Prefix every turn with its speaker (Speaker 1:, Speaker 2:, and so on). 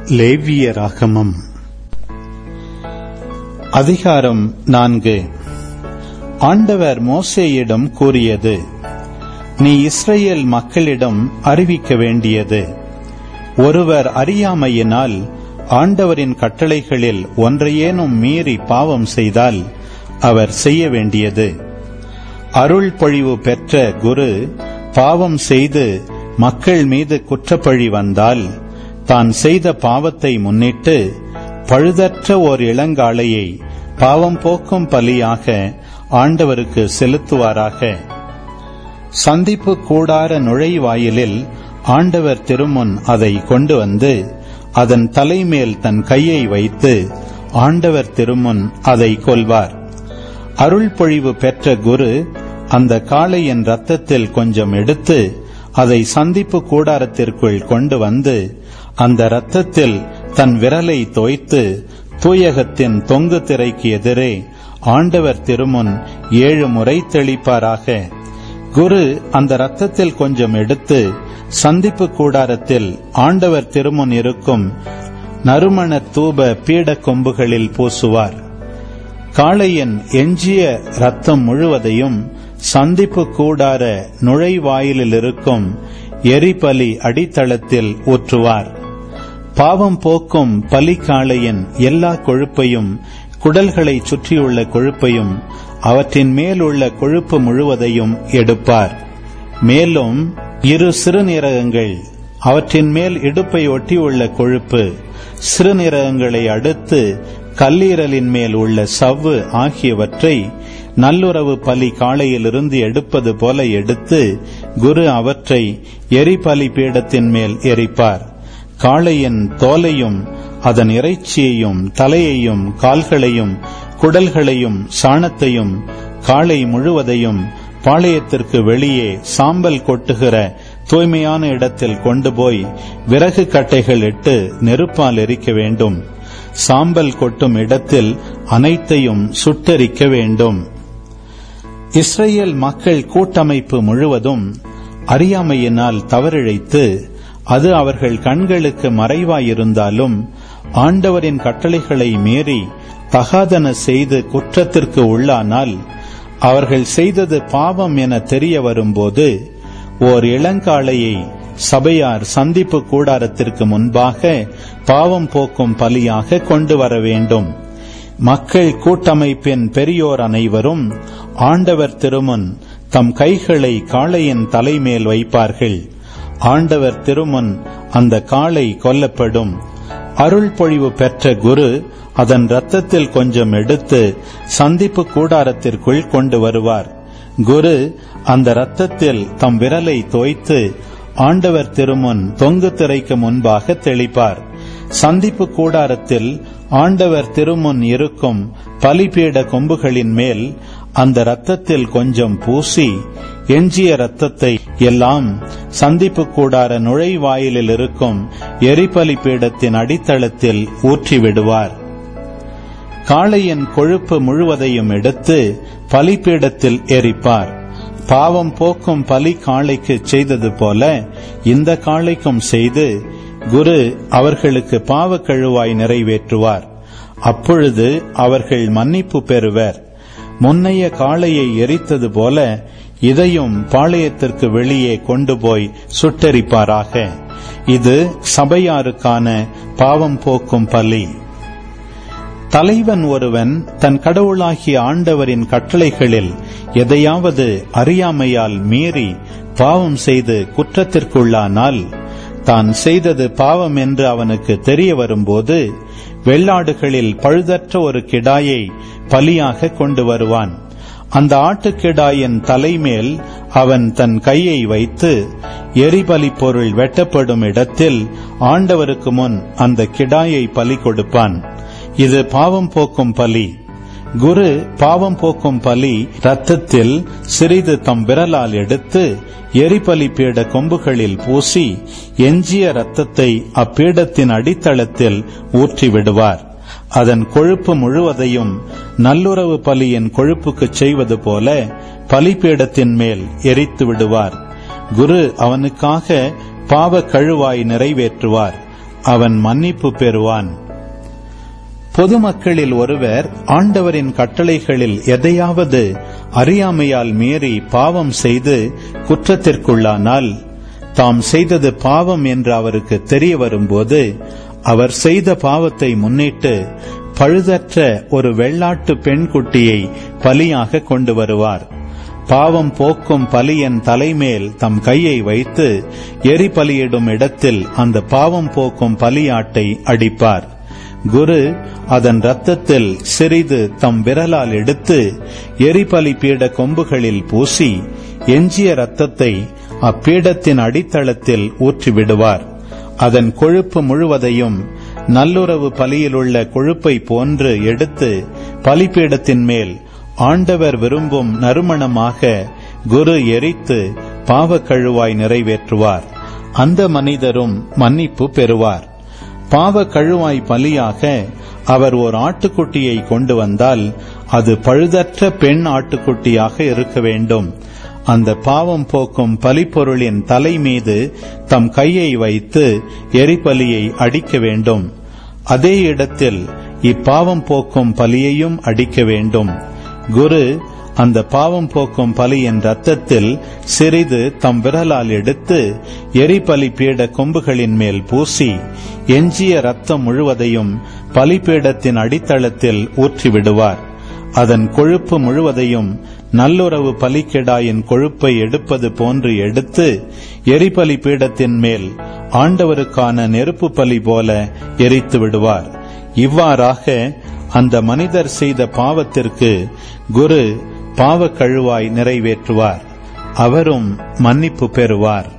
Speaker 1: லேவியராகமம் அதிகாரம் நான்கு ஆண்டவர் மோசேயிடம் கூறியது நீ இஸ்ரேல் மக்களிடம் அறிவிக்க வேண்டியது ஒருவர் அறியாமையினால் ஆண்டவரின் கட்டளைகளில் ஒன்றையேனும் மீறி பாவம் செய்தால் அவர் செய்ய வேண்டியது அருள் பொழிவு பெற்ற குரு பாவம் செய்து மக்கள் மீது குற்றப்பழி வந்தால் தான் செய்த பாவத்தை முன்னிட்டு பழுதற்ற ஓர் இளங்காளையை பாவம் போக்கும் பலியாக ஆண்டவருக்கு செலுத்துவாராக சந்திப்பு கூடார நுழைவாயிலில் ஆண்டவர் திருமுன் அதை கொண்டு வந்து அதன் தலைமேல் தன் கையை வைத்து ஆண்டவர் திருமுன் அதை கொல்வார் அருள் பொழிவு பெற்ற குரு அந்த காளையின் ரத்தத்தில் கொஞ்சம் எடுத்து அதை சந்திப்பு கூடாரத்திற்குள் கொண்டு வந்து அந்த இரத்தத்தில் தன் விரலை தோய்த்து தூயகத்தின் தொங்கு திரைக்கு எதிரே ஆண்டவர் திருமுன் ஏழு முறை தெளிப்பாராக குரு அந்த இரத்தத்தில் கொஞ்சம் எடுத்து சந்திப்பு கூடாரத்தில் ஆண்டவர் திருமுன் இருக்கும் நறுமண தூப பீட கொம்புகளில் பூசுவார் காளையின் எஞ்சிய ரத்தம் முழுவதையும் சந்திப்பு கூடார நுழைவாயிலில் இருக்கும் எரிபலி அடித்தளத்தில் ஊற்றுவார் பாவம் போக்கும் பலிக்காளையின் எல்லா கொழுப்பையும் குடல்களை சுற்றியுள்ள கொழுப்பையும் அவற்றின் மேல் உள்ள கொழுப்பு முழுவதையும் எடுப்பார் மேலும் இரு சிறுநீரகங்கள் அவற்றின் மேல் இடுப்பை ஒட்டியுள்ள கொழுப்பு சிறுநீரகங்களை அடுத்து கல்லீரலின் மேல் உள்ள சவ்வு ஆகியவற்றை நல்லுறவு பலி காளையிலிருந்து எடுப்பது போல எடுத்து குரு அவற்றை எரிபலி பீடத்தின் மேல் எரிப்பார் காளையின் தோலையும் அதன் இறைச்சியையும் தலையையும் கால்களையும் குடல்களையும் சாணத்தையும் காளை முழுவதையும் பாளையத்திற்கு வெளியே சாம்பல் கொட்டுகிற தூய்மையான இடத்தில் கொண்டு போய் விறகு கட்டைகள் இட்டு நெருப்பால் எரிக்க வேண்டும் சாம்பல் கொட்டும் இடத்தில் அனைத்தையும் சுட்டெரிக்க வேண்டும் இஸ்ரேல் மக்கள் கூட்டமைப்பு முழுவதும் அறியாமையினால் தவறிழைத்து அது அவர்கள் கண்களுக்கு மறைவாயிருந்தாலும் ஆண்டவரின் கட்டளைகளை மீறி தகாதன செய்து குற்றத்திற்கு உள்ளானால் அவர்கள் செய்தது பாவம் என தெரிய வரும்போது ஓர் இளங்காளையை சபையார் சந்திப்பு கூடாரத்திற்கு முன்பாக பாவம் போக்கும் பலியாக கொண்டு வர வேண்டும் மக்கள் கூட்டமைப்பின் பெரியோர் அனைவரும் ஆண்டவர் திருமுன் தம் கைகளை காளையின் தலைமேல் வைப்பார்கள் ஆண்டவர் திருமுன் அந்த காளை கொல்லப்படும் அருள் பொழிவு பெற்ற குரு அதன் ரத்தத்தில் கொஞ்சம் எடுத்து சந்திப்பு கூடாரத்திற்குள் கொண்டு வருவார் குரு அந்த ரத்தத்தில் தம் விரலை தோய்த்து ஆண்டவர் திருமுன் தொங்கு திரைக்கு முன்பாக தெளிப்பார் சந்திப்பு கூடாரத்தில் ஆண்டவர் திருமுன் இருக்கும் பலிபீட கொம்புகளின் மேல் அந்த ரத்தத்தில் கொஞ்சம் பூசி எஞ்சிய ரத்தத்தை எல்லாம் சந்திப்பு கூடார நுழைவாயிலில் இருக்கும் எரிபலி பீடத்தின் அடித்தளத்தில் ஊற்றிவிடுவார் காளையின் கொழுப்பு முழுவதையும் எடுத்து பலிபீடத்தில் எரிப்பார் பாவம் போக்கும் பலி காளைக்கு செய்தது போல இந்த காளைக்கும் செய்து குரு அவர்களுக்கு பாவ கழுவாய் நிறைவேற்றுவார் அப்பொழுது அவர்கள் மன்னிப்பு பெறுவர் முன்னைய காளையை எரித்தது போல இதையும் பாளையத்திற்கு வெளியே கொண்டு போய் சுட்டெரிப்பாராக இது சபையாருக்கான பாவம் போக்கும் பலி தலைவன் ஒருவன் தன் கடவுளாகிய ஆண்டவரின் கட்டளைகளில் எதையாவது அறியாமையால் மீறி பாவம் செய்து குற்றத்திற்குள்ளானால் தான் செய்தது பாவம் என்று அவனுக்கு தெரிய வரும்போது வெள்ளாடுகளில் பழுதற்ற ஒரு கிடாயை பலியாக கொண்டு வருவான் அந்த ஆட்டுக்கிடாயின் தலைமேல் அவன் தன் கையை வைத்து எரிபலி பொருள் வெட்டப்படும் இடத்தில் ஆண்டவருக்கு முன் அந்த கிடாயை பலி கொடுப்பான் இது பாவம் போக்கும் பலி குரு பாவம் போக்கும் பலி ரத்தத்தில் சிறிது தம் விரலால் எடுத்து எரிபலி பீட கொம்புகளில் பூசி எஞ்சிய ரத்தத்தை அப்பீடத்தின் அடித்தளத்தில் ஊற்றி விடுவார் அதன் கொழுப்பு முழுவதையும் நல்லுறவு பலியின் கொழுப்புக்குச் செய்வது போல பலிபீடத்தின் மேல் எரித்து விடுவார் குரு அவனுக்காக பாவ கழுவாய் நிறைவேற்றுவார் அவன் மன்னிப்பு பெறுவான் பொதுமக்களில் ஒருவர் ஆண்டவரின் கட்டளைகளில் எதையாவது அறியாமையால் மீறி பாவம் செய்து குற்றத்திற்குள்ளானால் தாம் செய்தது பாவம் என்று அவருக்கு தெரிய வரும்போது அவர் செய்த பாவத்தை முன்னிட்டு பழுதற்ற ஒரு வெள்ளாட்டு பெண் குட்டியை பலியாக கொண்டு வருவார் பாவம் போக்கும் பலியன் தலைமேல் தம் கையை வைத்து எரிபலியிடும் இடத்தில் அந்த பாவம் போக்கும் பலியாட்டை அடிப்பார் குரு அதன் இரத்தத்தில் சிறிது தம் விரலால் எடுத்து எரிபலி பீட கொம்புகளில் பூசி எஞ்சிய இரத்தத்தை அப்பீடத்தின் அடித்தளத்தில் ஊற்றிவிடுவார் அதன் கொழுப்பு முழுவதையும் நல்லுறவு பலியிலுள்ள கொழுப்பை போன்று எடுத்து பலிபீடத்தின் மேல் ஆண்டவர் விரும்பும் நறுமணமாக குரு எரித்து பாவக்கழுவாய் நிறைவேற்றுவார் அந்த மனிதரும் மன்னிப்பு பெறுவார் பாவ கழுவாய் பலியாக அவர் ஓர் ஆட்டுக்குட்டியை கொண்டு வந்தால் அது பழுதற்ற பெண் ஆட்டுக்குட்டியாக இருக்க வேண்டும் அந்த பாவம் போக்கும் பலிப்பொருளின் தலை மீது தம் கையை வைத்து எரிபலியை அடிக்க வேண்டும் அதே இடத்தில் இப்பாவம் போக்கும் பலியையும் அடிக்க வேண்டும் குரு அந்த பாவம் போக்கும் பலியின் ரத்தத்தில் சிறிது தம் விரலால் எடுத்து எரிபலி பீட கொம்புகளின் மேல் பூசி எஞ்சிய ரத்தம் முழுவதையும் பலிபீடத்தின் அடித்தளத்தில் ஊற்றிவிடுவார் அதன் கொழுப்பு முழுவதையும் நல்லுறவு பலிக்கெடாயின் கொழுப்பை எடுப்பது போன்று எடுத்து எரிபலி பீடத்தின் மேல் ஆண்டவருக்கான நெருப்பு பலி போல எரித்து விடுவார் இவ்வாறாக அந்த மனிதர் செய்த பாவத்திற்கு குரு பாவக் கழுவாய் நிறைவேற்றுவார் அவரும் மன்னிப்பு பெறுவார்